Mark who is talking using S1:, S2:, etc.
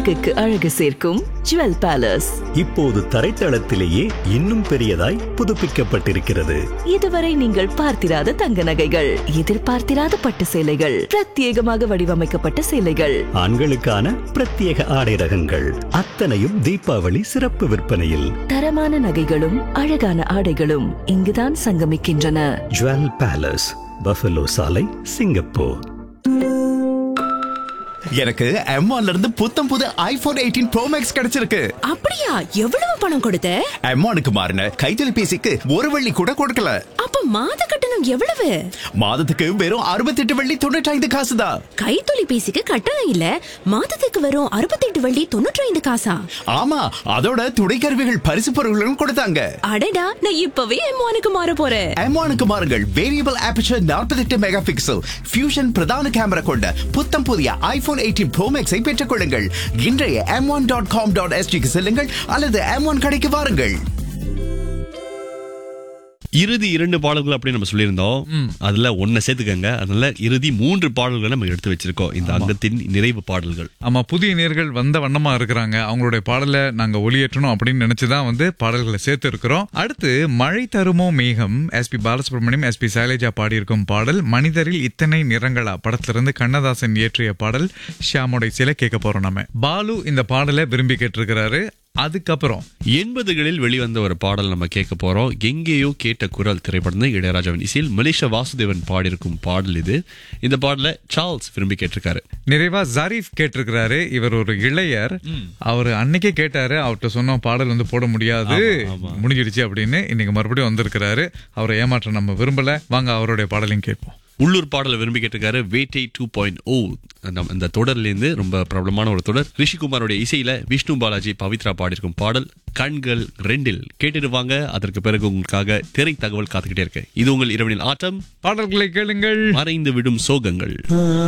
S1: அழகுக்கு அழகு சேர்க்கும் ஜுவல் பேலஸ்
S2: இப்போது தரைத்தளத்திலேயே இன்னும் பெரியதாய் புதுப்பிக்கப்பட்டிருக்கிறது
S1: இதுவரை நீங்கள் பார்த்திராத தங்க நகைகள் எதிர்பார்த்திராத பட்டு சேலைகள் பிரத்யேகமாக வடிவமைக்கப்பட்ட சேலைகள்
S2: ஆண்களுக்கான பிரத்யேக ஆடை ரகங்கள் அத்தனையும் தீபாவளி சிறப்பு விற்பனையில்
S1: தரமான நகைகளும் அழகான ஆடைகளும் இங்குதான் சங்கமிக்கின்றன
S2: ஜுவல் பேலஸ் பஃபலோ சாலை சிங்கப்பூர்
S3: எனக்கு M1 இருந்து புத்தம் புது ஐபோன் எயிட்டீன் ப்ரோ மேக்ஸ் கிடைச்சிருக்கு
S4: அப்படியா எவ்வளவு பணம் கொடுத்த
S3: M1க்கு மாறின கைத்தொலைபேசிக்கு ஒரு வெள்ளி கூட கொடுக்கல
S4: அப்ப மாத கட்டணம் எவ்வளவு
S3: மாதத்துக்கு வெறும் அறுபத்தெட்டு வெள்ளி தொண்ணூற்றி ஐந்து காசு தான்
S4: கைத்தொலைபேசிக்கு கட்டணம் இல்ல மாதத்துக்கு வரும் அறுபத்தெட்டு வள்ளி தொண்ணூற்றி ஐந்து காசா
S3: ஆமா அதோட துணைக்கருவிகள் பரிசு பொருட்களும் கொடுத்தாங்க
S4: அடடா நான் இப்பவே எம்மானுக்கு மாற போறேன்
S3: M1க்கு மாறுங்கள் variable aperture 48 mega pixel fusion பிரதான கேமரா கொண்ட புத்தம் புதிய ஐபோன் எயிட்டீன் ப்ரோ மேக்ஸை பெற்றுக் கொள்ளுங்கள் இன்றைய M one dot com dot எஸ்டிக்கு செல்லுங்கள் அல்லது எம் ஒன் கடைக்கு வாருங்கள்
S5: இறுதி இரண்டு பாடல்கள் அப்படின்னு நம்ம சொல்லியிருந்தோம் அதுல ஒன்ன சேர்த்துக்கங்க அதனால இறுதி மூன்று பாடல்களை நம்ம எடுத்து வச்சிருக்கோம் இந்த அங்கத்தின் நிறைவு பாடல்கள்
S6: ஆமா புதிய நேர்கள் வந்த வண்ணமா இருக்கிறாங்க அவங்களுடைய பாடலை நாங்க ஒளியேற்றணும் அப்படின்னு நினைச்சுதான் வந்து பாடல்களை சேர்த்து இருக்கிறோம் அடுத்து மழை தருமோ மேகம் எஸ்பி பாலசுப்ரமணியம் எஸ்பி சைலேஜா பாடியிருக்கும் பாடல் மனிதரில் இத்தனை நிறங்களா படத்திலிருந்து கண்ணதாசன் இயற்றிய பாடல் ஷியாமோட சில கேட்க போறோம் நம்ம பாலு இந்த பாடலை விரும்பி கேட்டிருக்கிறாரு அதுக்கப்புறம்
S5: எண்பதுகளில் வெளிவந்த ஒரு பாடல் நம்ம கேட்க போறோம் எங்கேயோ கேட்ட குரல் திரைப்படம் தான் இளையராஜாவின் இசையில் மலேசியா வாசுதேவன் பாடியிருக்கும் பாடல் இது இந்த பாடலை சார்ல்ஸ் விரும்பி கேட்டிருக்காரு
S6: நிறைவா ஜரீஃப் கேட்டிருக்கிறாரு இவர் ஒரு இளையர் அவர் அன்னைக்கே கேட்டாரு அவர்கிட்ட சொன்ன பாடல் வந்து போட முடியாது முடிஞ்சிடுச்சு அப்படின்னு இன்னைக்கு மறுபடியும் வந்திருக்கிறாரு அவரை ஏமாற்ற நம்ம விரும்பல வாங்க அவருடைய பாடலையும் கேட்போம்
S5: உள்ளூர் பாடலை விரும்பி கேட்டிருக்காரு வேட்டை டூ பாயிண்ட் ஓ இந்த தொடர்ல இருந்து ரொம்ப பிரபலமான ஒரு தொடர் ரிஷிகுமாரோட இசையில விஷ்ணு பாலாஜி பவித்ரா பாடியிருக்கும் பாடல் கண்கள் ரெண்டில் கேட்டுடுவாங்க அதற்கு பிறகு உங்களுக்காக திரை தகவல் காத்துக்கிட்டே இருக்கு இது உங்கள் இரவனின் ஆட்டம்
S6: பாடல்களை கேளுங்கள்
S5: மறைந்து விடும் சோகங்கள்